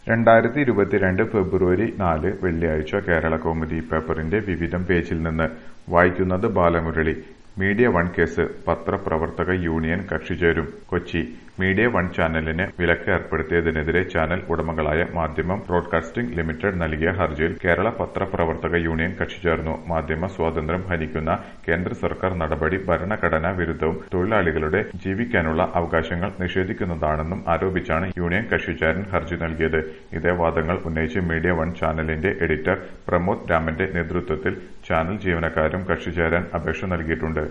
രണ്ടായിരത്തി ഇരുപത്തിരണ്ട് ഫെബ്രുവരി നാല് വെള്ളിയാഴ്ച കേരളകൗമുദി പേപ്പറിന്റെ വിവിധം പേജിൽ നിന്ന് വായിക്കുന്നത് ബാലമുരളി മീഡിയ വൺ കേസ് പത്രപ്രവർത്തക യൂണിയൻ കക്ഷി ചേരും കൊച്ചി മീഡിയ വൺ ചാനലിന് വിലക്ക് ഏർപ്പെടുത്തിയതിനെതിരെ ചാനൽ ഉടമകളായ മാധ്യമം ബ്രോഡ്കാസ്റ്റിംഗ് ലിമിറ്റഡ് നൽകിയ ഹർജിയിൽ കേരള പത്രപ്രവർത്തക യൂണിയൻ കക്ഷി ചേർന്നു മാധ്യമ സ്വാതന്ത്ര്യം ഹനിക്കുന്ന കേന്ദ്ര സർക്കാർ നടപടി ഭരണഘടനാ വിരുദ്ധവും തൊഴിലാളികളുടെ ജീവിക്കാനുള്ള അവകാശങ്ങൾ നിഷേധിക്കുന്നതാണെന്നും ആരോപിച്ചാണ് യൂണിയൻ കക്ഷിചേരൻ ഹർജി നൽകിയത് ഇതേ വാദങ്ങൾ ഉന്നയിച്ച് മീഡിയ വൺ ചാനലിന്റെ എഡിറ്റർ പ്രമോദ് രാമന്റെ നേതൃത്വത്തിൽ ചാനൽ ജീവനക്കാരും കക്ഷി ചേരാൻ അപേക്ഷ നൽകിയിട്ടുണ്ട്